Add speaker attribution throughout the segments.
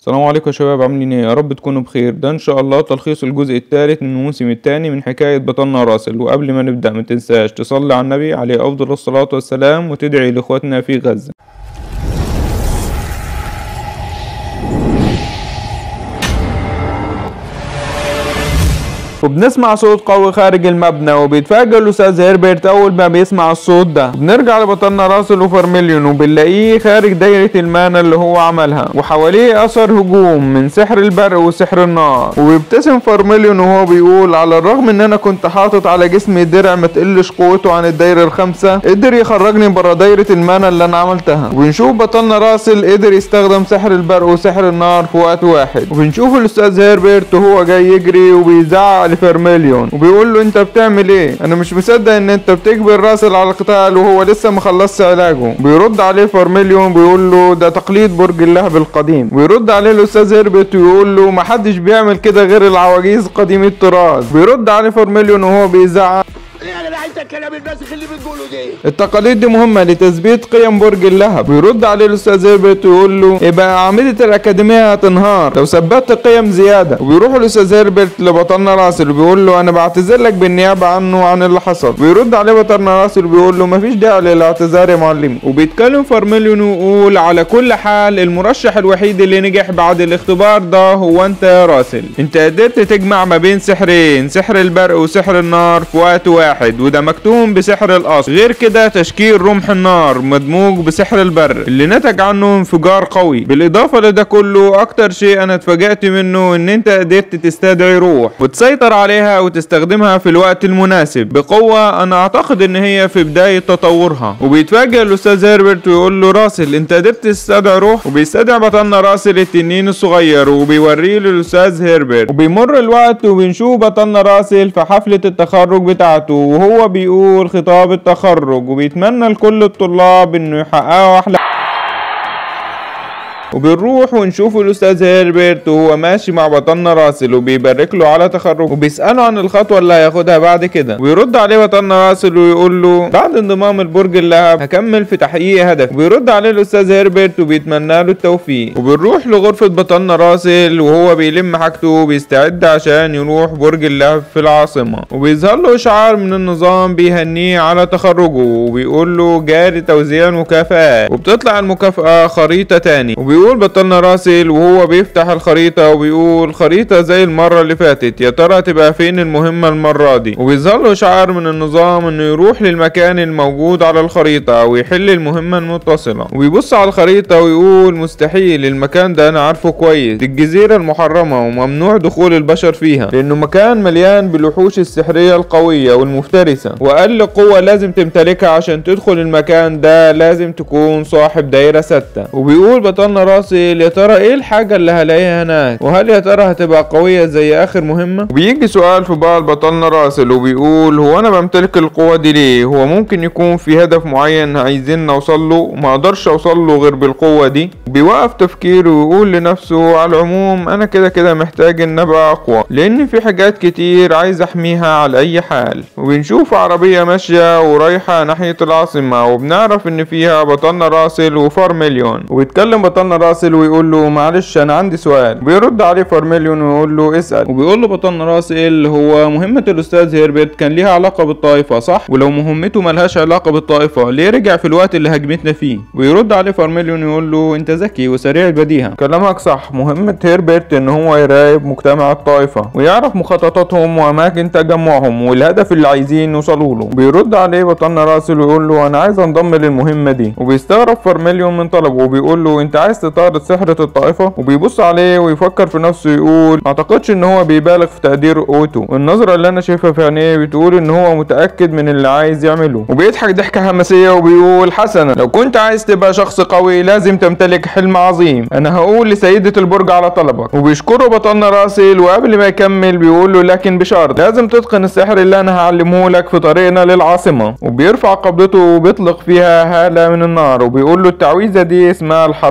Speaker 1: السلام عليكم يا شباب عاملين ايه يا رب تكونوا بخير ده ان شاء الله تلخيص الجزء الثالث من الموسم الثاني من حكاية بطلنا راسل وقبل ما نبدأ ما تنساش تصلي على النبي عليه افضل الصلاة والسلام وتدعي لاخواتنا في غزة وبنسمع صوت قوي خارج المبنى وبيتفاجئ الاستاذ هيربرت اول ما بيسمع الصوت ده بنرجع لبطلنا راسل وفرمليون وبنلاقيه خارج دايرة المانا اللي هو عملها وحواليه اثر هجوم من سحر البرق وسحر النار وبيبتسم فرمليون وهو بيقول على الرغم ان انا كنت حاطط على جسمي درع ما تقلش قوته عن الدايرة الخامسة قدر يخرجني بره دايرة المانا اللي انا عملتها وبنشوف بطلنا راسل قدر يستخدم سحر البرق وسحر النار في وقت واحد وبنشوف الاستاذ هيربرت وهو جاي يجري وبيزعق لفيرميليون وبيقول له انت بتعمل ايه انا مش مصدق ان انت بتجبر راسل على القتال وهو لسه ما خلصش علاجه بيرد عليه فيرميليون بيقول له ده تقليد برج اللهب القديم ويرد عليه الاستاذ هيربرت ويقول له ما حدش بيعمل كده غير العواجيز قديم الطراز بيرد عليه فيرميليون وهو بيزعق
Speaker 2: يعني انا عايز الكلام الناسخ اللي بتقوله دي
Speaker 1: التقاليد دي مهمة لتثبيت قيم برج اللهب ويرد عليه الأستاذ هيربرت ويقول له يبقى أعمدة الأكاديمية هتنهار لو ثبتت قيم زيادة وبيروح الأستاذ هيربرت لبطلنا راسل وبيقول له أنا بعتذر لك بالنيابة عنه وعن اللي حصل ويرد عليه بطلنا راسل وبيقول له مفيش داعي للاعتذار يا معلمي وبيتكلم فارميليون ويقول على كل حال المرشح الوحيد اللي نجح بعد الاختبار ده هو أنت يا راسل أنت قدرت تجمع ما بين سحرين سحر البرق وسحر النار في وقت واحد وده مكتوم بسحر الأصل غير كده تشكيل رمح النار مدموج بسحر البر اللي نتج عنه انفجار قوي بالاضافه لده كله اكتر شيء انا اتفاجأت منه ان انت قدرت تستدعي روح وتسيطر عليها وتستخدمها في الوقت المناسب بقوه انا اعتقد ان هي في بدايه تطورها وبيتفاجئ الاستاذ هيربرت ويقول له راسل انت قدرت تستدعي روح وبيستدعي بطلنا راسل التنين الصغير وبيوريه للاستاذ هيربرت وبيمر الوقت وبنشوف بطلنا راسل في حفله التخرج بتاعته وهو بيقول خطاب التخرج وبيتمنى لكل الطلاب انه يحققوا احلى وبنروح ونشوف الاستاذ هيربرت وهو ماشي مع بطلنا راسل وبيبارك له على تخرجه وبيساله عن الخطوه اللي هياخدها بعد كده ويرد عليه بطلنا راسل ويقول له بعد انضمام البرج اللهب هكمل في تحقيق هدف وبيرد عليه الاستاذ هيربرت وبيتمنى له التوفيق وبنروح لغرفه بطلنا راسل وهو بيلم حاجته وبيستعد عشان يروح برج اللهب في العاصمه وبيظهر له اشعار من النظام بيهنيه على تخرجه وبيقول له جاري توزيع المكافآت وبتطلع المكافأة خريطة تاني وبيقول بطلنا راسل وهو بيفتح الخريطة وبيقول خريطة زي المرة اللي فاتت يا ترى تبقى فين المهمة المرة دي وبيظهر له شعار من النظام انه يروح للمكان الموجود على الخريطة ويحل المهمة المتصلة وبيبص على الخريطة ويقول مستحيل المكان ده انا عارفه كويس دي الجزيرة المحرمة وممنوع دخول البشر فيها لانه مكان مليان بالوحوش السحرية القوية والمفترسة واقل قوة لازم تمتلكها عشان تدخل المكان ده لازم تكون صاحب دايرة ستة وبيقول بطلنا راسل يا ترى ايه الحاجة اللي هلاقيها هناك وهل يا ترى هتبقى قوية زي اخر مهمة وبيجي سؤال في بال بطلنا راسل وبيقول هو انا بمتلك القوة دي ليه هو ممكن يكون في هدف معين عايزين نوصل له ما اقدرش اوصل له غير بالقوة دي بيوقف تفكيره ويقول لنفسه على العموم انا كده كده محتاج ان ابقى اقوى لان في حاجات كتير عايز احميها على اي حال وبنشوف عربية ماشية ورايحة ناحية العاصمة وبنعرف ان فيها بطلنا راسل وفارميليون وبيتكلم بطلنا راسل ويقول له معلش انا عندي سؤال بيرد عليه فارميليون ويقول له اسال وبيقول له بطلنا راسل هو مهمة الاستاذ هيربرت كان ليها علاقة بالطائفة صح ولو مهمته ملهاش علاقة بالطائفة ليه رجع في الوقت اللي هجمتنا فيه ويرد عليه فارميليون ويقول له انت ذكي وسريع البديهة كلامك صح مهمة هيربرت ان هو يراقب مجتمع الطائفة ويعرف مخططاتهم واماكن تجمعهم والهدف اللي عايزين يوصلوا له بيرد عليه بطلنا راسل ويقول له انا عايز انضم للمهمة دي وبيستغرب فارميليون من طلبه وبيقول له انت عايز تطارد سحرة الطائفة وبيبص عليه ويفكر في نفسه يقول ما اعتقدش ان هو بيبالغ في تقدير قوته والنظرة اللي انا شايفها في عينيه بتقول ان هو متأكد من اللي عايز يعمله وبيضحك ضحكة همسية وبيقول حسنا لو كنت عايز تبقى شخص قوي لازم تمتلك حلم عظيم انا هقول لسيدة البرج على طلبك وبيشكره بطلنا راسل وقبل ما يكمل بيقول له لكن بشرط لازم تتقن السحر اللي انا هعلمه لك في طريقنا للعاصمة وبيرفع قبضته وبيطلق فيها هالة من النار وبيقول له التعويذة دي اسمها الحرارة الفائقة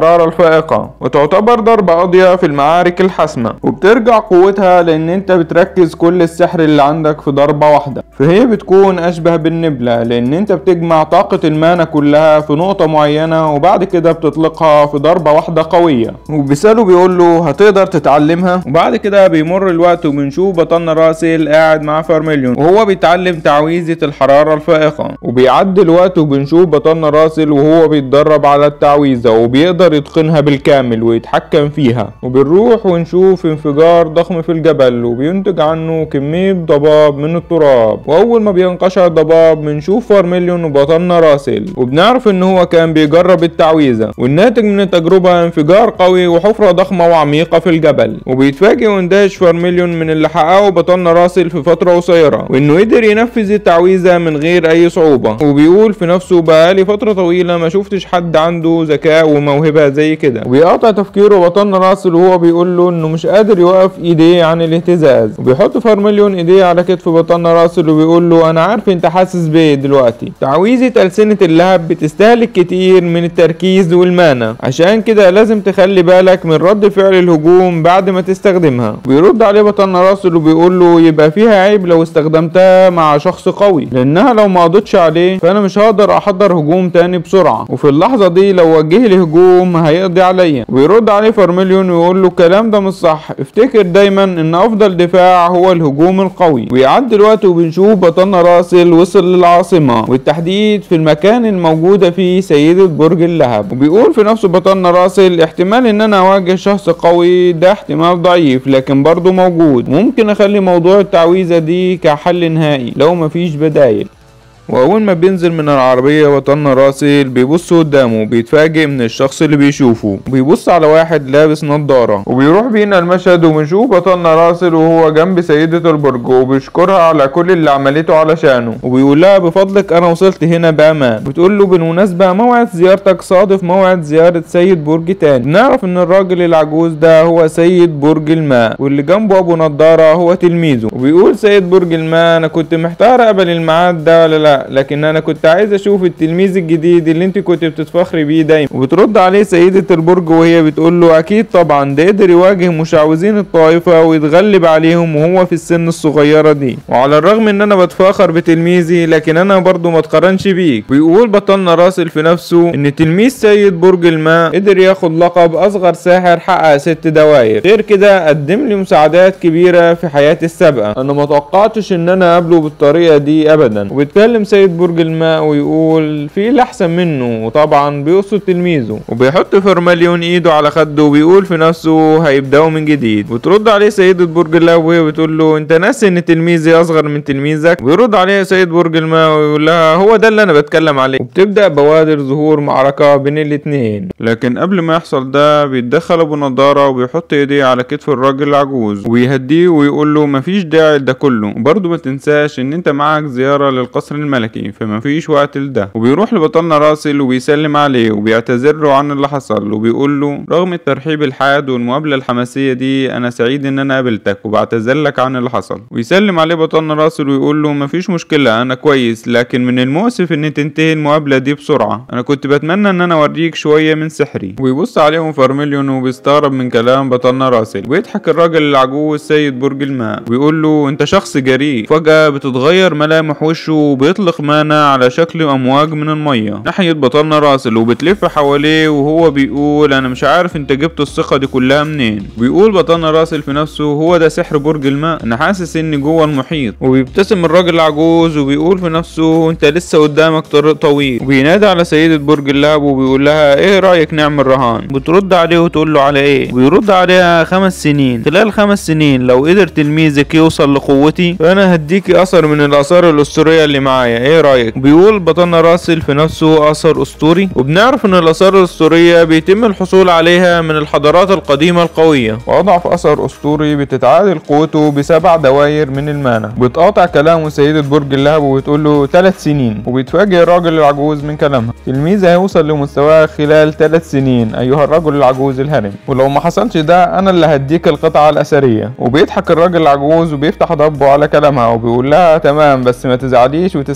Speaker 1: الفائقة وتعتبر ضربة قاضية في المعارك الحاسمة وبترجع قوتها لان انت بتركز كل السحر اللي عندك في ضربة واحدة فهي بتكون اشبه بالنبلة لان انت بتجمع طاقة المانا كلها في نقطة معينة وبعد كده بتطلقها في ضربة واحدة قوية وبيسأله بيقول له هتقدر تتعلمها وبعد كده بيمر الوقت وبنشوف بطلنا راسل قاعد مع فارميليون وهو بيتعلم تعويذة الحرارة الفائقة وبيعدي الوقت وبنشوف بطلنا راسل وهو بيتدرب على التعويذة وبيقدر يتقنها بالكامل ويتحكم فيها وبنروح ونشوف انفجار ضخم في الجبل وبينتج عنه كمية ضباب من التراب واول ما بينقشع الضباب بنشوف فارميليون وبطلنا راسل وبنعرف ان هو كان بيجرب التعويذة والناتج من التجربة انفجار قوي وحفرة ضخمة وعميقة في الجبل وبيتفاجئ واندهش فارميليون من اللي حققه بطلنا راسل في فترة قصيرة وانه قدر ينفذ التعويذة من غير اي صعوبة وبيقول في نفسه بقالي فترة طويلة ما شفتش حد عنده ذكاء وموهبة زي كده وبيقطع تفكيره بطلنا راسل وهو بيقول له انه مش قادر يوقف ايديه عن الاهتزاز وبيحط فارميليون ايديه على كتف بطلنا راسل وبيقول له انا عارف انت حاسس بايه دلوقتي تعويذة ألسنة اللهب بتستهلك كتير من التركيز والمانا عشان كده لازم تخلي بالك من رد فعل الهجوم بعد ما تستخدمها ويرد عليه بطلنا راسل وبيقول له يبقى فيها عيب لو استخدمتها مع شخص قوي لانها لو ما قضتش عليه فانا مش هقدر احضر هجوم تاني بسرعة وفي اللحظة دي لو وجه لي هجوم هيقضي عليا ويرد عليه فارميليون ويقول له الكلام ده مش صح افتكر دايما ان افضل دفاع هو الهجوم القوي ويعدي الوقت وبنشوف بطلنا راسل وصل للعاصمة والتحديد في المكان الموجودة فيه سيدة برج اللهب وبيقول في نفسه بطلنا راسل احتمال ان انا اواجه شخص قوي ده احتمال ضعيف لكن برضه موجود ممكن اخلي موضوع التعويذة دي كحل نهائي لو مفيش بدايل واول ما بينزل من العربيه بطلنا راسل بيبص قدامه بيتفاجئ من الشخص اللي بيشوفه وبيبص على واحد لابس نظاره وبيروح بينا المشهد وبنشوف بطلنا راسل وهو جنب سيده البرج وبيشكرها على كل اللي عملته علشانه وبيقول لها بفضلك انا وصلت هنا بامان بتقول له بالمناسبه موعد زيارتك صادف موعد زياره سيد برج تاني نعرف ان الراجل العجوز ده هو سيد برج الماء واللي جنبه ابو نضاره هو تلميذه وبيقول سيد برج الماء انا كنت محتار اقبل الميعاد ده ولا لا لكن انا كنت عايز اشوف التلميذ الجديد اللي انت كنت بتتفخري بيه دايما وبترد عليه سيدة البرج وهي بتقول له اكيد طبعا ده قدر يواجه مشعوذين الطائفة ويتغلب عليهم وهو في السن الصغيرة دي وعلى الرغم ان انا بتفاخر بتلميذي لكن انا برضو ما اتقارنش بيك ويقول بطلنا راسل في نفسه ان تلميذ سيد برج الماء قدر ياخد لقب اصغر ساحر حقق ست دواير غير كده قدم لي مساعدات كبيرة في حياتي السابقة انا ما توقعتش ان انا اقابله بالطريقة دي ابدا وبيتكلم سيد برج الماء ويقول في اللي احسن منه وطبعا بيقصد تلميذه وبيحط فرمليون ايده على خده وبيقول في نفسه هيبداوا من جديد وترد عليه سيدة برج الماء وهي بتقول له انت ناسي ان تلميذي اصغر من تلميذك ويرد عليها سيد برج الماء ويقول لها هو ده اللي انا بتكلم عليه وبتبدا بوادر ظهور معركة بين الاتنين لكن قبل ما يحصل ده بيتدخل ابو نضارة وبيحط ايديه على كتف الراجل العجوز ويهديه ويقول له مفيش داعي لده كله برضه ما تنساش ان انت معاك زيارة للقصر الملكي فمفيش وقت لده وبيروح لبطلنا راسل وبيسلم عليه وبيعتذر له عن اللي حصل وبيقول له رغم الترحيب الحاد والمقابلة الحماسية دي انا سعيد ان انا قابلتك وبعتذر لك عن اللي حصل ويسلم عليه بطلنا راسل ويقول له مفيش مشكلة انا كويس لكن من المؤسف ان تنتهي المقابلة دي بسرعة انا كنت بتمنى ان انا اوريك شوية من سحري ويبص عليهم فارميليون وبيستغرب من كلام بطلنا راسل ويضحك الراجل العجوز سيد برج الماء ويقول له انت شخص جريء فجأة بتتغير ملامح وشه وبيطلق مانا على شكل امواج من المية ناحية بطلنا راسل وبتلف حواليه وهو بيقول انا مش عارف انت جبت الثقة دي كلها منين بيقول بطلنا راسل في نفسه هو ده سحر برج الماء انا حاسس اني جوه المحيط وبيبتسم الراجل العجوز وبيقول في نفسه انت لسه قدامك طريق طويل وبينادي على سيدة برج اللهب وبيقول لها ايه رايك نعمل رهان بترد عليه وتقول له على ايه ويرد عليها خمس سنين خلال خمس سنين لو قدر تلميذك يوصل لقوتي فانا هديكي اثر من الاثار الاسطوريه اللي معايا ايه رايك بيقول بطلنا راسل في نفسه اثر اسطوري وبنعرف ان الاثار الاسطوريه بيتم الحصول عليها من الحضارات القديمه القويه واضعف اثر اسطوري بتتعادل قوته بسبع دواير من المانا بتقاطع كلامه سيدة برج اللهب وبتقول له ثلاث سنين وبيتفاجئ الراجل العجوز من كلامها تلميذ هيوصل لمستواه خلال ثلاث سنين ايها الرجل العجوز الهرم ولو ما حصلش ده انا اللي هديك القطعه الاثريه وبيضحك الراجل العجوز وبيفتح ضبه على كلامها وبيقول لها تمام بس ما تزعليش وتسحبي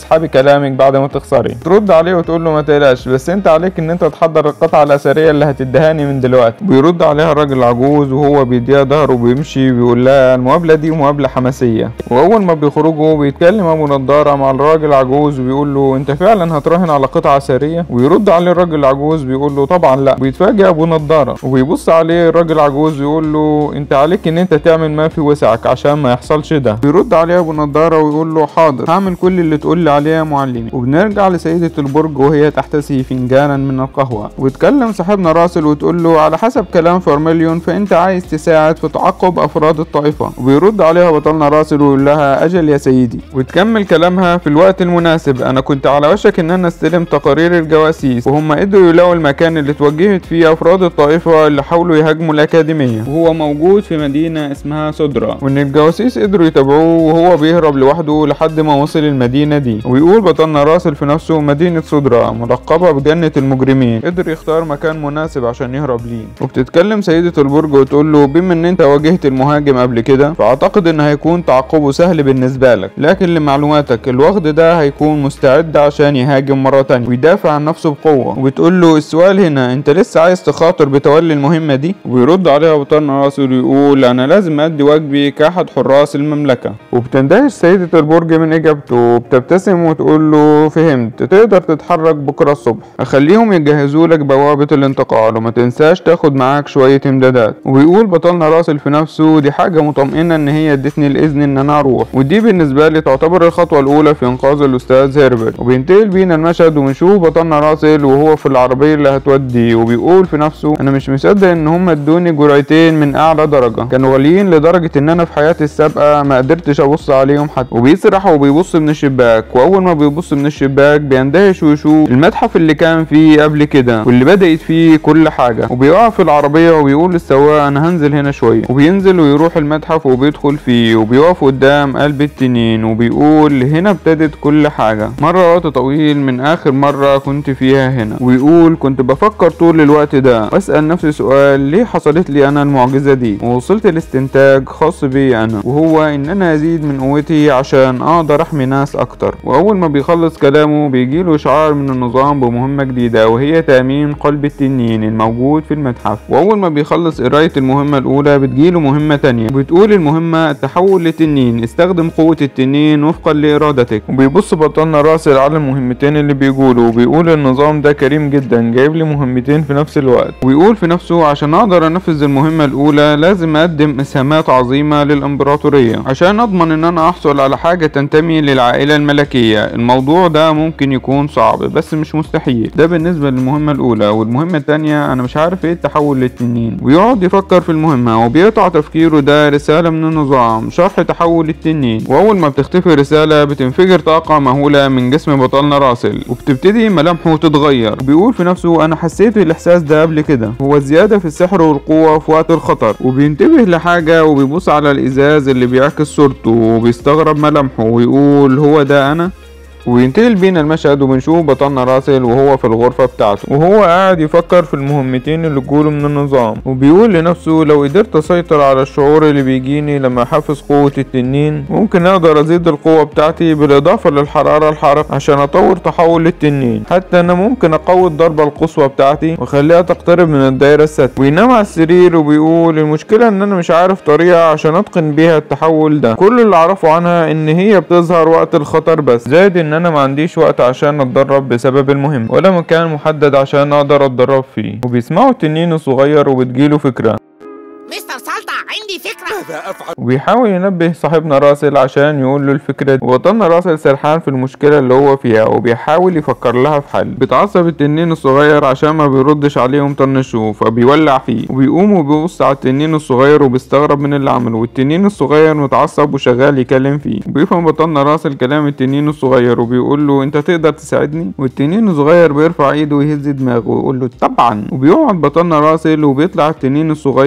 Speaker 1: تسحبي كلامك بعد ما تخسري ترد عليه وتقول له ما تقلقش بس انت عليك ان انت تحضر القطعه الاثريه اللي هتدهاني من دلوقتي بيرد عليها الراجل العجوز وهو بيديها ظهره وبيمشي بيقول لها المقابله دي مقابله حماسيه واول ما بيخرجوا بيتكلم ابو نضاره مع الراجل العجوز وبيقول له انت فعلا هتراهن على قطعه اثريه ويرد عليه الراجل العجوز بيقول له طبعا لا بيتفاجئ ابو نضاره وبيبص عليه الراجل العجوز ويقول له انت عليك ان انت تعمل ما في وسعك عشان ما يحصلش ده بيرد عليه ابو نضاره ويقول له حاضر هعمل كل اللي تقول لي عليه يا معلمي وبنرجع لسيده البرج وهي تحتسي فنجانا من القهوه وتكلم صاحبنا راسل وتقول له على حسب كلام فارميليون فانت عايز تساعد في تعقب افراد الطائفه وبيرد عليها بطلنا راسل ويقول لها اجل يا سيدي وتكمل كلامها في الوقت المناسب انا كنت على وشك ان انا استلم تقارير الجواسيس وهم قدروا يلاقوا المكان اللي توجهت فيه افراد الطائفه اللي حاولوا يهاجموا الاكاديميه وهو موجود في مدينه اسمها سدرا وان الجواسيس قدروا يتابعوه وهو بيهرب لوحده لحد ما وصل المدينه دي ويقول بطلنا راسل في نفسه مدينه سدرا ملقبه بجنه المجرمين قدر يختار مكان مناسب عشان يهرب ليه وبتتكلم سيده البرج وتقول له بما ان انت واجهت المهاجم قبل كده فاعتقد ان هيكون تعقبه سهل بالنسبه لك لكن لمعلوماتك الوغد ده هيكون مستعد عشان يهاجم مره تانية ويدافع عن نفسه بقوه وبتقول له السؤال هنا انت لسه عايز تخاطر بتولي المهمه دي ويرد عليها بطلنا راسل ويقول انا لازم ادي واجبي كاحد حراس المملكه وبتندهش سيده البرج من اجابته وبتبتسم وتقول له فهمت تقدر تتحرك بكره الصبح اخليهم يجهزوا لك بوابه الانتقال وما تنساش تاخد معاك شويه امدادات وبيقول بطلنا راسل في نفسه دي حاجه مطمئنه ان هي ادتني الاذن ان انا اروح ودي بالنسبه لي تعتبر الخطوه الاولى في انقاذ الاستاذ هيربرت وبينتقل بينا المشهد وبنشوف بطلنا راسل وهو في العربيه اللي هتوديه وبيقول في نفسه انا مش مصدق ان هم ادوني جرعتين من اعلى درجه كانوا غاليين لدرجه ان انا في حياتي السابقه ما قدرتش ابص عليهم حتى وبيسرح وبيبص من الشباك واول ما بيبص من الشباك بيندهش ويشوف المتحف اللي كان فيه قبل كده واللي بدات فيه كل حاجه وبيقف في العربيه وبيقول للسواق انا هنزل هنا شويه وبينزل ويروح المتحف وبيدخل فيه وبيقف قدام قلب التنين وبيقول هنا ابتدت كل حاجه مره وقت طويل من اخر مره كنت فيها هنا ويقول كنت بفكر طول الوقت ده واسال نفسي سؤال ليه حصلت لي انا المعجزه دي ووصلت لاستنتاج خاص بي انا وهو ان انا ازيد من قوتي عشان اقدر احمي ناس اكتر واول ما بيخلص كلامه بيجيله اشعار من النظام بمهمه جديده وهي تامين قلب التنين الموجود في المتحف واول ما بيخلص قرايه المهمه الاولى بتجيله مهمه تانية بتقول المهمه التحول لتنين استخدم قوه التنين وفقا لارادتك وبيبص بطلنا راسل على المهمتين اللي بيقولوا وبيقول النظام ده كريم جدا جايب لي مهمتين في نفس الوقت ويقول في نفسه عشان اقدر انفذ المهمه الاولى لازم اقدم اسهامات عظيمه للامبراطوريه عشان اضمن ان انا احصل على حاجه تنتمي للعائله الملكيه الموضوع ده ممكن يكون صعب بس مش مستحيل ده بالنسبه للمهمه الاولى والمهمه الثانيه انا مش عارف ايه التحول للتنين ويقعد يفكر في المهمه وبيقطع تفكيره ده رساله من النظام شرح تحول التنين واول ما بتختفي رساله بتنفجر طاقه مهوله من جسم بطلنا راسل وبتبتدي ملامحه تتغير بيقول في نفسه انا حسيت الاحساس ده قبل كده هو الزياده في السحر والقوه في وقت الخطر وبينتبه لحاجه وبيبص على الازاز اللي بيعكس صورته وبيستغرب ملامحه ويقول هو ده انا وينتقل بينا المشهد وبنشوف بطلنا راسل وهو في الغرفة بتاعته وهو قاعد يفكر في المهمتين اللي جوله من النظام وبيقول لنفسه لو قدرت اسيطر على الشعور اللي بيجيني لما احفز قوة التنين ممكن اقدر ازيد القوة بتاعتي بالاضافة للحرارة الحركة عشان اطور تحول للتنين حتى انا ممكن اقوي الضربة القصوى بتاعتي واخليها تقترب من الدايرة الست وينام على السرير وبيقول المشكلة ان انا مش عارف طريقة عشان اتقن بيها التحول ده كل اللي اعرفه عنها ان هي بتظهر وقت الخطر بس زائد ان انا ما عنديش وقت عشان اتدرب بسبب المهم ولا مكان محدد عشان اقدر اتدرب فيه وبيسمعوا التنين الصغير وبتجيله فكرة
Speaker 3: مستر سلطة عندي فكرة
Speaker 2: ماذا افعل
Speaker 1: وبيحاول ينبه صاحبنا راسل عشان يقول له الفكرة دي وبطلنا راسل سرحان في المشكلة اللي هو فيها وبيحاول يفكر لها في حل بيتعصب التنين الصغير عشان ما بيردش عليهم طنشوه فبيولع فيه وبيقوم وبيبص على التنين الصغير وبيستغرب من اللي عمله والتنين الصغير متعصب وشغال يكلم فيه وبيفهم بطلنا راسل كلام التنين الصغير وبيقول له انت تقدر تساعدني والتنين الصغير بيرفع ايده ويهز دماغه ويقول له طبعا وبيقعد بطلنا راسل وبيطلع التنين الصغير فوق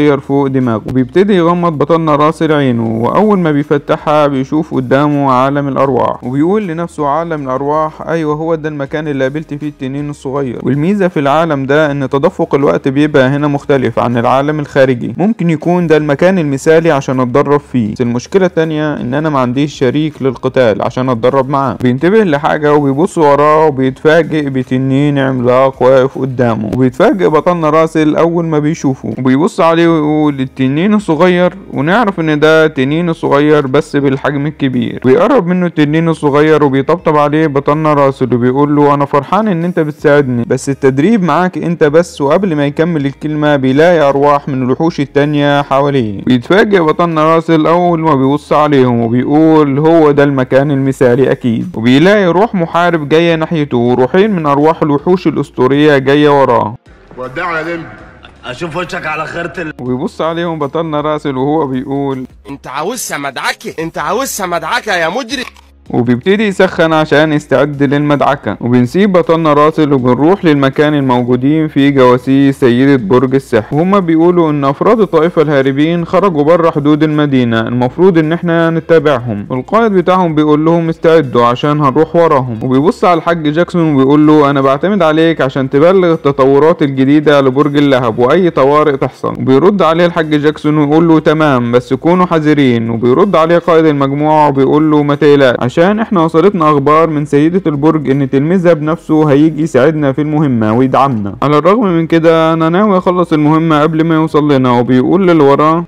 Speaker 1: دماغه وبيبتدي يغمض بطلنا راسل عينه واول ما بيفتحها بيشوف قدامه عالم الارواح وبيقول لنفسه عالم الارواح ايوه هو ده المكان اللي قابلت فيه التنين الصغير والميزه في العالم ده ان تدفق الوقت بيبقى هنا مختلف عن العالم الخارجي ممكن يكون ده المكان المثالي عشان اتدرب فيه بس المشكله التانية ان انا ما عنديش شريك للقتال عشان اتدرب معاه بينتبه لحاجه وبيبص وراه وبيتفاجئ بتنين عملاق واقف قدامه وبيتفاجئ بطلنا راسل اول ما بيشوفه وبيبص عليه ويقول التنين الصغير ونعرف ان ده تنين الصغير بس بالحجم الكبير بيقرب منه التنين الصغير وبيطبطب عليه بطلنا راسل وبيقول له انا فرحان ان انت بتساعدني بس التدريب معاك انت بس وقبل ما يكمل الكلمة بيلاقي ارواح من الوحوش التانية حواليه بيتفاجئ بطلنا راسل اول ما بيبص عليهم وبيقول هو ده المكان المثالي اكيد وبيلاقي روح محارب جاية ناحيته وروحين من ارواح الوحوش الاسطورية جاية وراه
Speaker 2: ودعنا لم
Speaker 4: اشوف وشك على خيرة ال...
Speaker 1: وبيبص عليهم بطلنا راسل وهو بيقول
Speaker 3: انت عاوزها مدعكة انت عاوزها مدعكة يا مجرم
Speaker 1: وبيبتدي يسخن عشان يستعد للمدعكة وبنسيب بطلنا راسل وبنروح للمكان الموجودين فيه جواسيس سيدة برج السحر وهما بيقولوا ان افراد الطائفة الهاربين خرجوا بره حدود المدينة المفروض ان احنا نتابعهم والقائد بتاعهم بيقول لهم استعدوا عشان هنروح وراهم وبيبص على الحاج جاكسون وبيقول له انا بعتمد عليك عشان تبلغ التطورات الجديدة لبرج اللهب واي طوارئ تحصل وبيرد عليه الحاج جاكسون ويقول له تمام بس كونوا حذرين وبيرد عليه قائد المجموعة وبيقول له ما تقلقش عشان احنا وصلتنا اخبار من سيدة البرج ان تلميذها بنفسه هيجي يساعدنا في المهمة ويدعمنا على الرغم من كده انا ناوي اخلص المهمة قبل ما يوصل لنا وبيقول للي وراه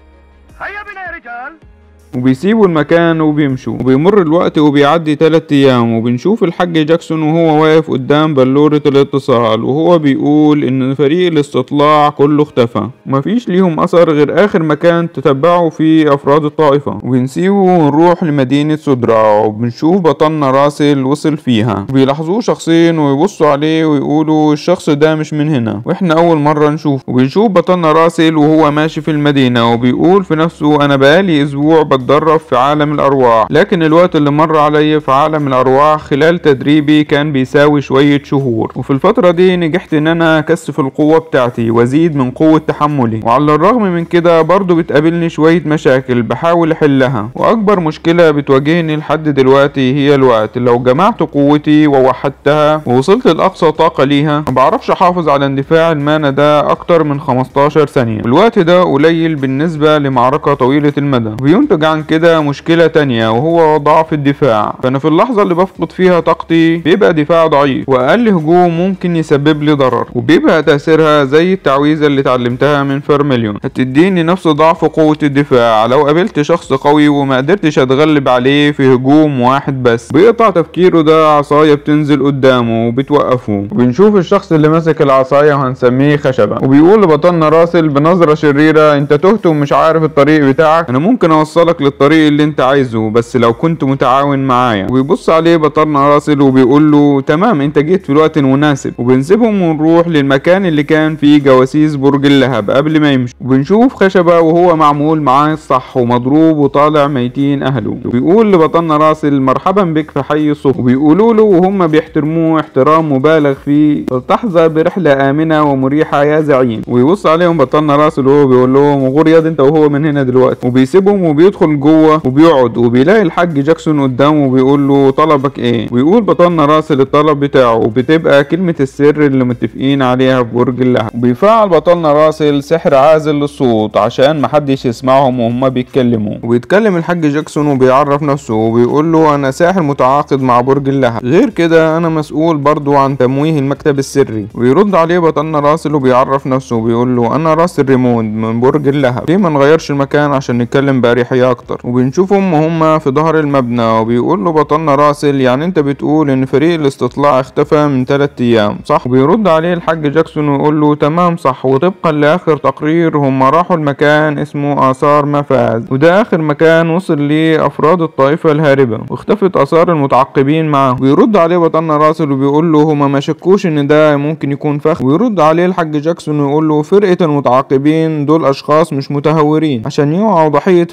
Speaker 2: هيا بنا يا رجال
Speaker 1: وبيسيبوا المكان وبيمشوا وبيمر الوقت وبيعدي تلات ايام وبنشوف الحاج جاكسون وهو واقف قدام بلورة الاتصال وهو بيقول ان فريق الاستطلاع كله اختفى مفيش ليهم اثر غير اخر مكان تتبعوا فيه افراد الطائفة وبنسيبه ونروح لمدينة سدرا وبنشوف بطلنا راسل وصل فيها وبيلاحظوه شخصين ويبصوا عليه ويقولوا الشخص ده مش من هنا واحنا اول مرة نشوفه وبنشوف بطلنا راسل وهو ماشي في المدينة وبيقول في نفسه انا بقالي اسبوع بتدرب في عالم الارواح لكن الوقت اللي مر عليا في عالم الارواح خلال تدريبي كان بيساوي شوية شهور وفي الفترة دي نجحت ان انا اكثف القوة بتاعتي وازيد من قوة تحملي وعلى الرغم من كده برضو بتقابلني شوية مشاكل بحاول احلها واكبر مشكلة بتواجهني لحد دلوقتي هي الوقت لو جمعت قوتي ووحدتها ووصلت لاقصى طاقة ليها ما بعرفش احافظ على اندفاع المانا ده اكتر من 15 ثانية والوقت ده قليل بالنسبة لمعركة طويلة المدى وينتج عن كده مشكلة تانية وهو ضعف الدفاع فانا في اللحظة اللي بفقد فيها طاقتي بيبقى دفاع ضعيف واقل هجوم ممكن يسبب لي ضرر وبيبقى تأثيرها زي التعويذة اللي اتعلمتها من فيرميليون هتديني نفس ضعف قوة الدفاع لو قابلت شخص قوي وما قدرتش اتغلب عليه في هجوم واحد بس بيقطع تفكيره ده عصاية بتنزل قدامه وبتوقفه وبنشوف الشخص اللي ماسك العصاية وهنسميه خشبة وبيقول لبطلنا راسل بنظرة شريرة انت تهت ومش عارف الطريق بتاعك انا ممكن اوصلك للطريق اللي انت عايزه بس لو كنت متعاون معايا وبيبص عليه بطلنا راسل وبيقول له تمام انت جيت في الوقت المناسب وبنسيبهم ونروح للمكان اللي كان فيه جواسيس برج اللهب قبل ما يمشوا وبنشوف خشبة وهو معمول معاه الصح ومضروب وطالع ميتين اهله وبيقول لبطلنا راسل مرحبا بك في حي الصف وبيقولوا له وهم بيحترموه احترام مبالغ فيه فلتحظى برحلة آمنة ومريحة يا زعيم ويبص عليهم بطلنا راسل وهو بيقول لهم غور يد انت وهو من هنا دلوقتي وبيسيبهم وبيدخل جوه وبيقعد وبيلاقي الحاج جاكسون قدامه وبيقول له طلبك ايه ويقول بطلنا راسل الطلب بتاعه وبتبقى كلمة السر اللي متفقين عليها في برج اللهب وبيفعل بطلنا راسل سحر عازل للصوت عشان محدش يسمعهم وهما بيتكلموا وبيتكلم الحاج جاكسون وبيعرف نفسه وبيقول له انا ساحر متعاقد مع برج اللهب غير كده انا مسؤول برضو عن تمويه المكتب السري ويرد عليه بطلنا راسل وبيعرف نفسه وبيقول له انا راسل ريموند من برج اللهب ليه ما نغيرش المكان عشان نتكلم بأريحية اكتر وبنشوفهم وهم في ظهر المبنى وبيقول له بطلنا راسل يعني انت بتقول ان فريق الاستطلاع اختفى من 3 ايام صح وبيرد عليه الحاج جاكسون ويقول له تمام صح وطبقا لاخر تقرير هم راحوا المكان اسمه اثار مفاز وده اخر مكان وصل ليه افراد الطائفة الهاربة واختفت اثار المتعقبين معاه ويرد عليه بطلنا راسل وبيقول له هما ما شكوش ان ده ممكن يكون فخ ويرد عليه الحاج جاكسون ويقول له فرقة المتعاقبين دول اشخاص مش متهورين عشان يقعوا ضحية فخ زي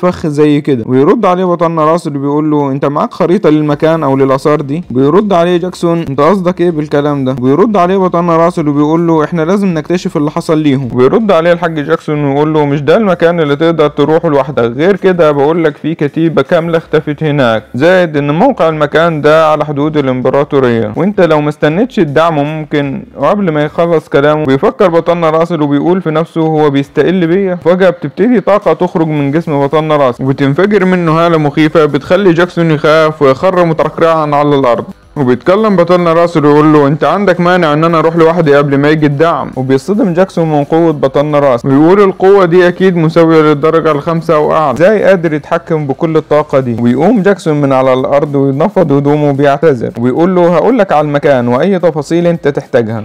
Speaker 1: جاي كده ويرد عليه بطلنا راسل وبيقول له انت معاك خريطه للمكان او للاثار دي بيرد عليه جاكسون انت قصدك ايه بالكلام ده بيرد عليه بطلنا راسل وبيقول له احنا لازم نكتشف اللي حصل ليهم ويرد عليه الحاج جاكسون ويقول له مش ده المكان اللي تقدر تروحه لوحدك غير كده بقول لك في كتيبه كامله اختفت هناك زائد ان موقع المكان ده على حدود الامبراطوريه وانت لو ما استنيتش الدعم ممكن وقبل ما يخلص كلامه بيفكر بطلنا راسل وبيقول في نفسه هو بيستقل بيا فجاه بتبتدي طاقه تخرج من جسم بطلنا راسل وبتنفجر منه هاله مخيفه بتخلي جاكسون يخاف ويخر مترقعا على الارض وبيتكلم بطلنا راسل ويقول له انت عندك مانع ان انا اروح لوحدي قبل ما يجي الدعم وبيصطدم جاكسون من قوة بطلنا راسل ويقول القوة دي اكيد مساوية للدرجة الخامسة او اعلى ازاي قادر يتحكم بكل الطاقة دي ويقوم جاكسون من على الارض وينفض هدومه وبيعتذر ويقول له هقول لك على المكان واي تفاصيل انت تحتاجها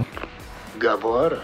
Speaker 2: جبارة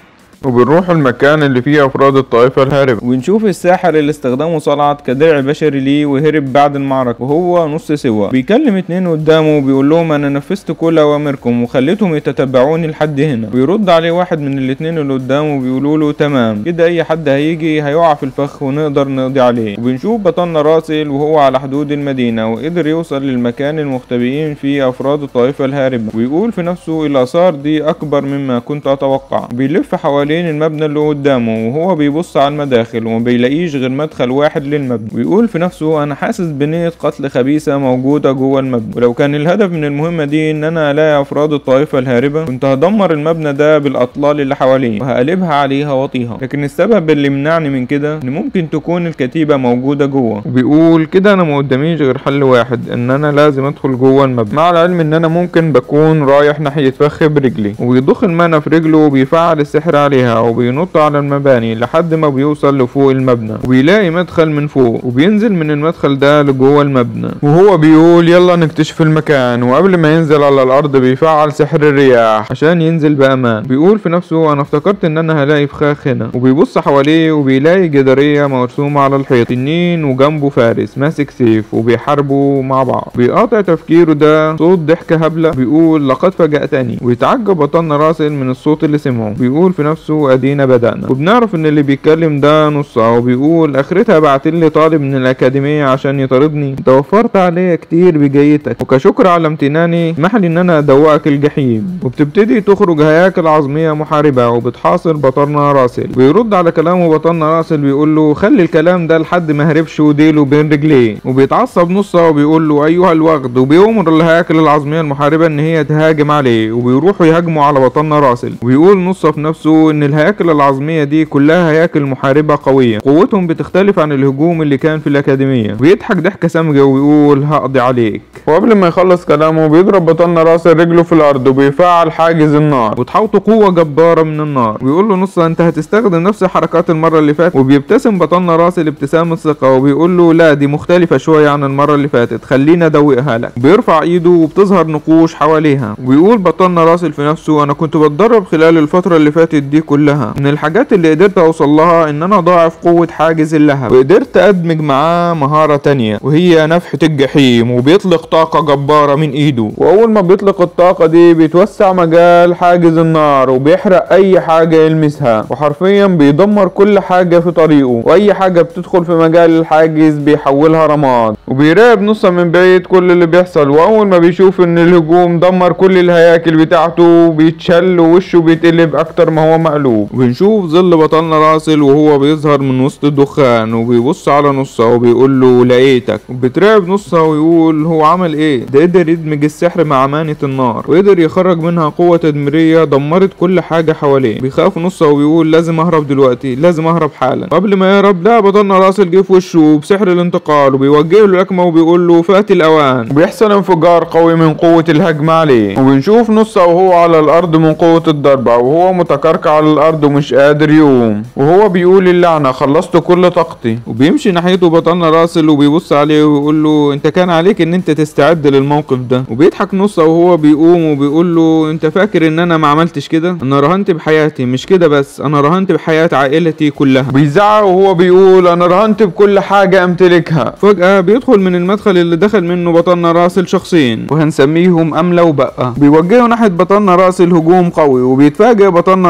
Speaker 1: وبنروح المكان اللي فيه افراد الطائفة الهاربة ونشوف الساحر اللي استخدمه صلعت كدرع بشري ليه وهرب بعد المعركة وهو نص سوا بيكلم اتنين قدامه وبيقول لهم انا نفذت كل اوامركم وخليتهم يتتبعوني لحد هنا ويرد عليه واحد من الاتنين اللي قدامه وبيقولوا له تمام كده اي حد هيجي هيقع في الفخ ونقدر نقضي عليه وبنشوف بطلنا راسل وهو على حدود المدينة وقدر يوصل للمكان المختبئين فيه افراد الطائفة الهاربة ويقول في نفسه الاثار دي اكبر مما كنت اتوقع بيلف حوالين المبنى اللي قدامه وهو بيبص على المداخل وما بيلاقيش غير مدخل واحد للمبنى ويقول في نفسه انا حاسس بنية قتل خبيثة موجودة جوه المبنى ولو كان الهدف من المهمة دي ان انا الاقي افراد الطائفة الهاربة كنت هدمر المبنى ده بالاطلال اللي حواليه وهقلبها عليها واطيها لكن السبب اللي منعني من كده ان ممكن تكون الكتيبة موجودة جوه وبيقول كده انا ما قداميش غير حل واحد ان انا لازم ادخل جوه المبنى مع العلم ان انا ممكن بكون رايح ناحية فخ برجلي وبيضخ المانا في رجله وبيفعل السحر عليها وبينط على المباني لحد ما بيوصل لفوق المبنى وبيلاقي مدخل من فوق وبينزل من المدخل ده لجوه المبنى وهو بيقول يلا نكتشف المكان وقبل ما ينزل على الارض بيفعل سحر الرياح عشان ينزل بامان بيقول في نفسه انا افتكرت ان انا هلاقي فخاخ هنا وبيبص حواليه وبيلاقي جدارية مرسومة على الحيط تنين وجنبه فارس ماسك سيف وبيحاربوا مع بعض بيقاطع تفكيره ده صوت ضحكة هبلة بيقول لقد فاجأتني ويتعجب بطلنا راسل من الصوت اللي سمعه بيقول في نفسه ادينا بدأنا وبنعرف ان اللي بيتكلم ده نصها وبيقول اخرتها بعتلي طالب من الاكاديمية عشان يطاردني انت وفرت عليا كتير بجيتك وكشكر على امتناني اسمح لي ان انا ادوقك الجحيم وبتبتدي تخرج هياكل عظمية محاربة وبتحاصر بطلنا راسل ويرد على كلامه بطلنا راسل بيقول له خلي الكلام ده لحد ما هربش وديله بين رجليه وبيتعصب نصها وبيقول له ايها الوغد وبيأمر الهياكل العظمية المحاربة ان هي تهاجم عليه وبيروحوا يهاجموا على بطلنا راسل ويقول نصها في نفسه ان الهياكل العظمية دي كلها هياكل محاربة قوية قوتهم بتختلف عن الهجوم اللي كان في الأكاديمية ويضحك ضحكة سامجة ويقول هقضي عليك وقبل ما يخلص كلامه بيضرب بطلنا راسل رجله في الأرض وبيفعل حاجز النار وتحوطه قوة جبارة من النار ويقول له نص انت هتستخدم نفس حركات المرة اللي فاتت وبيبتسم بطلنا راسل ابتسامة ثقة وبيقول له لا دي مختلفة شوية عن المرة اللي فاتت خلينا ادوقها لك بيرفع ايده وبتظهر نقوش حواليها ويقول بطلنا راسل في نفسه انا كنت بتدرب خلال الفترة اللي فاتت دي كلها من الحاجات اللي قدرت اوصل لها ان انا اضاعف قوة حاجز اللهب وقدرت ادمج معاه مهارة تانية وهي نفحة الجحيم وبيطلق طاقة جبارة من ايده واول ما بيطلق الطاقة دي بيتوسع مجال حاجز النار وبيحرق اي حاجة يلمسها وحرفيا بيدمر كل حاجة في طريقه واي حاجة بتدخل في مجال الحاجز بيحولها رماد وبيراقب نصها من بعيد كل اللي بيحصل واول ما بيشوف ان الهجوم دمر كل الهياكل بتاعته بيتشل ووشه بيتقلب اكتر ما هو مقلوب وبنشوف ظل بطلنا راسل وهو بيظهر من وسط الدخان وبيبص على نصها وبيقول له لقيتك وبتراقب نصها ويقول هو عمل ايه ده قدر يدمج السحر مع مانة النار وقدر يخرج منها قوة تدميرية دمرت كل حاجة حواليه بيخاف نصها وبيقول لازم اهرب دلوقتي لازم اهرب حالا قبل ما يهرب لا بطلنا راسل جه في وشه بسحر الانتقال وبيوجه له الأكمة وبيقول له فات الأوان وبيحصل انفجار قوي من قوة الهجم عليه وبنشوف نصها وهو على الأرض من قوة الضربة وهو متكركع على الأرض ومش قادر يقوم وهو بيقول اللعنة خلصت كل طاقتي وبيمشي ناحيته بطلنا راسل وبيبص عليه ويقول له انت كان عليك ان انت تستعد للموقف ده وبيضحك نصه وهو بيقوم وبيقول له انت فاكر ان انا ما عملتش كده انا رهنت بحياتي مش كده بس انا رهنت بحياة عائلتي كلها بيزعق وهو بيقول انا رهنت بكل حاجة امتلكها فجأة بيدخل من المدخل اللي دخل منه بطلنا راسل شخصين وهنسميهم أملة وبقى بيوجهوا ناحية بطلنا راسل هجوم قوي وبيتفاجئ بطلنا راسل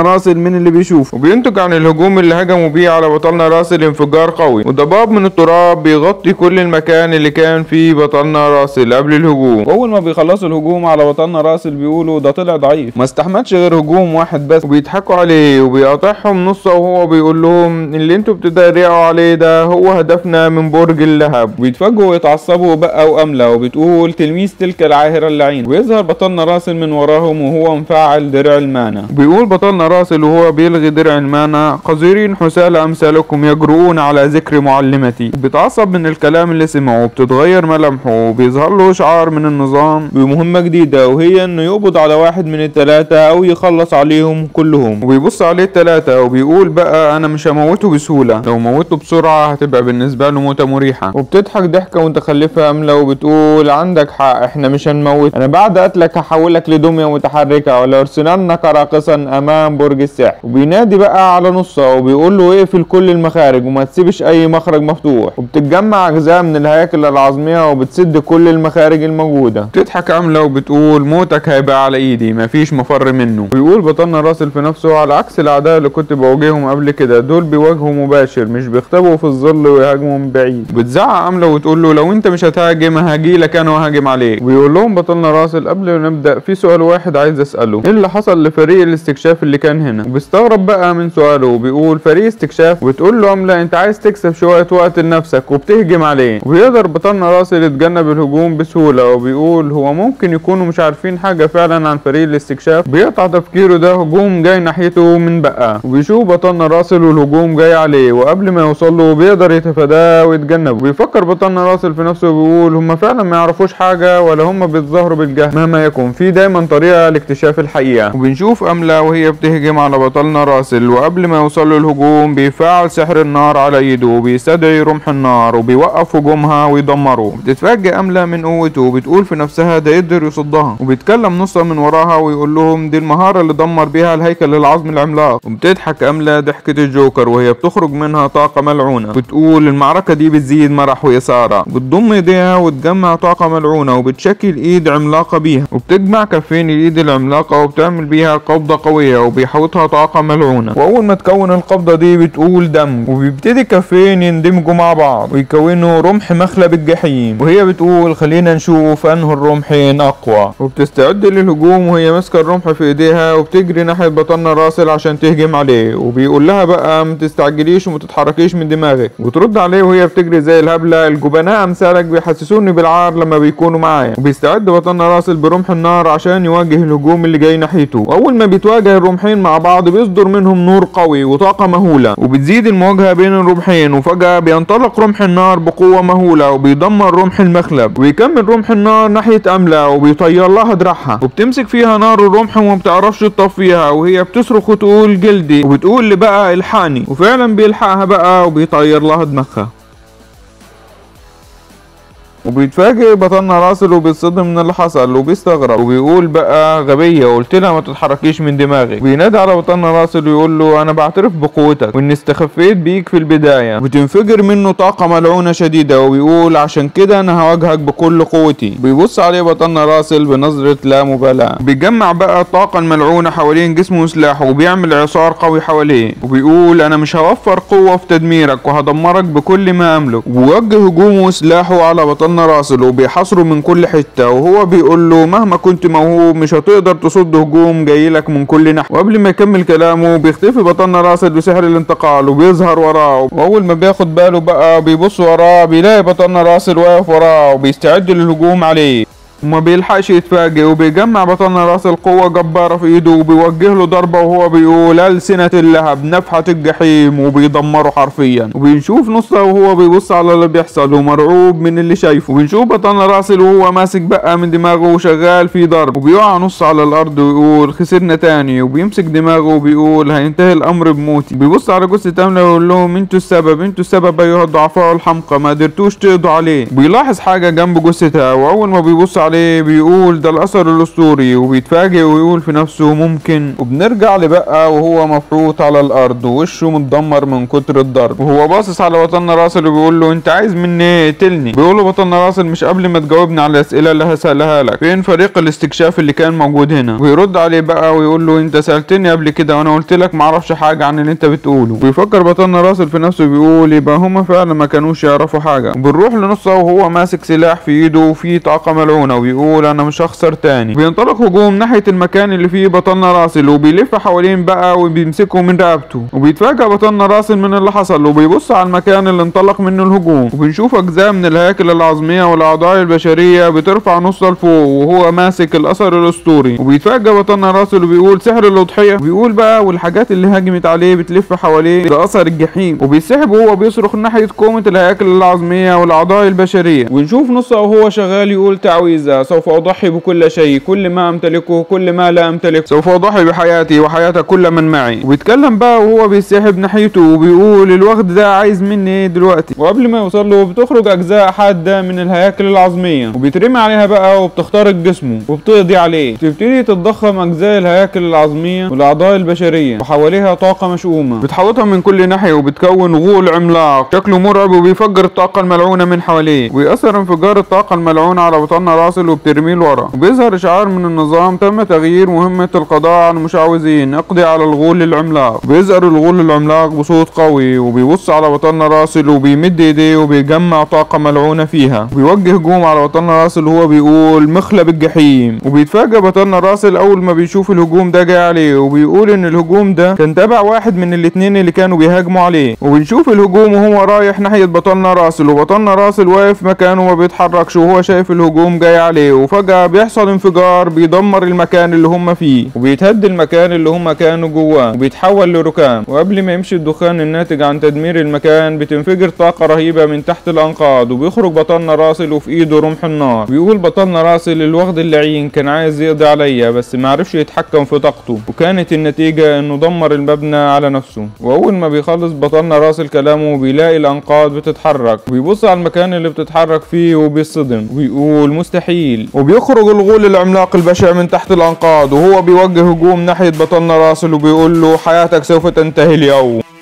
Speaker 1: من اللي بيشوفه وبينتج عن الهجوم اللي هجموا بيه على بطلنا راسل انفجار قوي وضباب من التراب بيغطي كل المكان اللي كان فيه بطلنا راسل قبل الهجوم واول ما بيخلصوا الهجوم على بطلنا راسل بيقولوا ده طلع ضعيف ما استحملش غير هجوم واحد بس وبيضحكوا عليه وبيقاطعهم نصه وهو بيقول لهم اللي انتوا بتتريقوا عليه ده هو هدفنا من برج اللهب ويتفاجئوا ويتعصبوا بقى واملة وبتقول تلميذ تلك العاهرة اللعين ويظهر بطلنا راسل من وراهم وهو مفعل درع المانا بيقول بطلنا راسل وهو بيلغي درع المانا قذرين حسال امثالكم يجرؤون على ذكر معلمتي بيتعصب من الكلام اللي سمعه وبتتغير ملامحه وبيظهر له شعار من النظام بمهمة جديدة وهي انه يقبض على واحد من التلاتة او يخلص عليهم كلهم وبيبص عليه التلاتة وبيقول بقى انا مش هموته بسهولة لو موته بسرعة هتبقى بالنسبة له موتة مريحة وبتضحك ضحكة متخلفة املة وبتقول عندك حق احنا مش هنموت انا بعد قتلك هحولك لدمية متحركة ولارسلنك راقصا امام برج السحر وبينادي بقى على نصه وبيقول له اقفل كل المخارج وما تسيبش اي مخرج مفتوح وبتتجمع اجزاء من الهياكل العظمية وبتسد كل المخارج الموجودة بتضحك املة وبتقول موتك هيبقى على ايدي مفيش مفر منه ويقول بطلنا راسل في نفسه على عكس الاعداء اللي كنت بواجههم قبل كده دول بيواجهوا مباشر مش بيختبوا في الظل ويهاجموا من بعيد بتزعق املة وتقول له لو انت مش هتهاجم هاجيلك انا وهاجم عليك ويقول لهم بطلنا راسل قبل ما نبدا في سؤال واحد عايز اساله ايه اللي حصل لفريق الاستكشاف اللي كان هنا وبيستغرب بقى من سؤاله وبيقول فريق استكشاف وبتقول له املة انت عايز تكسب شويه وقت لنفسك وبتهجم عليه ويقدر بطلنا راسل يتجنب الهجوم بسهوله وبيقول هو ممكن يكونوا مش عارفين حاجه فعلا عن فريق الاستكشاف بيقطع تفكيره ده هجوم جاي ناحيته من بقى وبيشوف بطلنا راسل والهجوم جاي عليه وقبل ما يوصل له بيقدر يتفاداه ويتجنبه وبيفكر بطلنا راسل في نفسه وبيقول هم فعلا ما يعرفوش حاجه ولا هم بيتظاهروا بالجهل مهما يكن في دايما طريقه لاكتشاف الحقيقه وبنشوف امله وهي بتهجم على بطلنا راسل وقبل ما يوصل له الهجوم بيفعل سحر النار على ايده وبيستدعي رمح النار وبيوقف هجومها ويدمره بتتفاجئ امله من قوته وبتقول في نفسها ده يقدر يصدها وبيتكلم نصها من وراها ويقول لهم دي المهاره اللي دمر بيها الهيكل العظمي العملاق وبتضحك امله ضحكه الجوكر وهي بتخرج منها طاقه ملعونه بتقول المعركه دي بتزيد مرح واثاره بتضم ايديها وتجمع طاقه ملعونه وبتشكل ايد عملاقه بيها وبتجمع كفين الايد العملاقه وبتعمل بيها قبضه قويه وبيحوطها طاقه ملعونه واول ما تكون القبضه دي بتقول دم وبيبتدي كفين يندمجوا مع بعض ويكونوا رمح مخلب الجحيم وهي بتقول خلينا نشوف انه الرمحين اقوى وبتستعد للهجوم وهي ماسكه الرمح في ايديها وبتجري ناحيه بطلنا راسل عشان تهجم عليه وبيقول لها بقى ما تستعجليش وما تتحركيش من دماغك وترد عليه وهي بتجري زي الهبله الجبناء امثالك بيحسسوني بالعار لما بيكونوا معايا وبيستعد بطلنا راسل برمح النار عشان يواجه الهجوم اللي جاي ناحيته واول ما بيتواجه الرمحين مع بعض بيصدر منهم نور قوي وطاقه مهوله وبتزيد المواجهه بين الرمحين وفجاه بينطلق رمح النار بقوه مهوله وبيدمر رمح المخلب ويكمل رمح النار ناحيه امله وبيطير لها دراعها وبتمسك فيها نار الرمح وما بتعرفش تطفيها وهي بتصرخ وتقول جلدي وبتقول لي بقى الحقني وفعلا بيلحقها بقى وبيطير لها دماغها وبيتفاجئ بطلنا راسل وبيتصدم من اللي حصل وبيستغرب وبيقول بقى غبية قلت لها ما تتحركيش من دماغك بينادي على بطلنا راسل ويقول له انا بعترف بقوتك واني استخفيت بيك في البداية وتنفجر منه طاقة ملعونة شديدة وبيقول عشان كده انا هواجهك بكل قوتي بيبص عليه بطلنا راسل بنظرة لا مبالاة بيجمع بقى الطاقة الملعونة حوالين جسمه وسلاحه وبيعمل اعصار قوي حواليه وبيقول انا مش هوفر قوة في تدميرك وهدمرك بكل ما املك وبيوجه هجومه وسلاحه على بطلنا بطلنا راسل وبيحاصره من كل حته وهو بيقول له مهما كنت موهوب مش هتقدر تصد هجوم جاي لك من كل ناحيه وقبل ما يكمل كلامه بيختفي بطلنا راسل بسحر الانتقال وبيظهر وراه واول ما بياخد باله بقى بيبص وراه بيلاقي بطلنا راسل واقف وراه وبيستعد للهجوم عليه وما بيلحقش يتفاجئ وبيجمع بطلنا راس القوة جبارة في ايده وبيوجه له ضربة وهو بيقول ألسنة اللهب نفحة الجحيم وبيدمره حرفيا وبنشوف نصه وهو بيبص على اللي بيحصل ومرعوب من اللي شايفه وبنشوف بطلنا راسل وهو ماسك بقى من دماغه وشغال في ضرب وبيقع نص على الأرض ويقول خسرنا تاني وبيمسك دماغه وبيقول هينتهي الأمر بموتي بيبص على جثة أملة ويقول لهم انتوا السبب انتوا السبب أيها الضعفاء الحمقى ما قدرتوش تقضوا عليه بيلاحظ حاجة جنب جثتها وأول ما بيبص عليه عليه بيقول ده الاثر الاسطوري وبيتفاجئ ويقول في نفسه ممكن وبنرجع لبقى وهو مفروط على الارض ووشه متدمر من كتر الضرب وهو باصص على بطلنا راسل وبيقول له انت عايز مني ايه اقتلني بيقول له بطلنا راسل مش قبل ما تجاوبني على الاسئله اللي هسالها لك فين فريق الاستكشاف اللي كان موجود هنا ويرد عليه بقى ويقول له انت سالتني قبل كده وانا قلت لك معرفش حاجه عن اللي انت بتقوله ويفكر بطلنا راسل في نفسه بيقول يبقى هما فعلا ما كانوش يعرفوا حاجه وبنروح لنصه وهو ماسك سلاح في ايده وفيه طاقه ملعونه وبيقول انا مش هخسر تاني بينطلق هجوم ناحيه المكان اللي فيه بطلنا راسل وبيلف حوالين بقى وبيمسكه من رقبته وبيتفاجئ بطلنا راسل من اللي حصل وبيبص على المكان اللي انطلق منه الهجوم وبنشوف اجزاء من الهياكل العظميه والاعضاء البشريه بترفع نصه لفوق وهو ماسك الاثر الاسطوري وبيتفاجئ بطلنا راسل وبيقول سحر الاضحيه وبيقول بقى والحاجات اللي هاجمت عليه بتلف حواليه ده اثر الجحيم وبيسحب وهو بيصرخ ناحيه كومه الهياكل العظميه والاعضاء البشريه ونشوف نصه وهو شغال يقول تعويذه سوف اضحي بكل شيء كل ما امتلكه كل ما لا امتلكه سوف اضحي بحياتي وحياه كل من معي وبيتكلم بقى وهو بيسحب ناحيته وبيقول الوغد ده عايز مني ايه دلوقتي وقبل ما يوصل له بتخرج اجزاء حاده من الهياكل العظميه وبيترمي عليها بقى وبتخترق جسمه وبتقضي عليه تبتدي تتضخم اجزاء الهياكل العظميه والاعضاء البشريه وحواليها طاقه مشؤومه بتحوطها من كل ناحيه وبتكون غول عملاق شكله مرعب وبيفجر الطاقه الملعونه من حواليه ويأثر انفجار الطاقه الملعونه على بطننا راسل وبترميه لورا وبيظهر اشعار من النظام تم تغيير مهمه القضاء على المشعوذين اقضي على الغول العملاق بيظهر الغول العملاق بصوت قوي وبيبص على بطلنا راسل وبيمد ايديه وبيجمع طاقه ملعونه فيها وبيوجه هجوم على بطلنا راسل وهو بيقول مخلب الجحيم وبيتفاجئ بطلنا راسل اول ما بيشوف الهجوم ده جاي عليه وبيقول ان الهجوم ده كان تبع واحد من الاتنين اللي كانوا بيهاجموا عليه وبنشوف الهجوم وهو رايح ناحيه بطلنا راسل وبطلنا راسل واقف مكانه ما بيتحركش وهو شايف الهجوم جاي عليه وفجاه بيحصل انفجار بيدمر المكان اللي هم فيه وبيتهد المكان اللي هم كانوا جواه وبيتحول لركام وقبل ما يمشي الدخان الناتج عن تدمير المكان بتنفجر طاقه رهيبه من تحت الانقاض وبيخرج بطلنا راسل وفي ايده رمح النار بيقول بطلنا راسل الوغد اللعين كان عايز يقضي عليا بس ما عرفش يتحكم في طاقته وكانت النتيجه انه دمر المبنى على نفسه واول ما بيخلص بطلنا راسل كلامه بيلاقي الانقاض بتتحرك وبيبص على المكان اللي بتتحرك فيه وبيصطدم ويقول مستحيل وبيخرج الغول العملاق البشع من تحت الانقاض وهو بيوجه هجوم ناحيه بطلنا راسل وبيقول له حياتك سوف تنتهي اليوم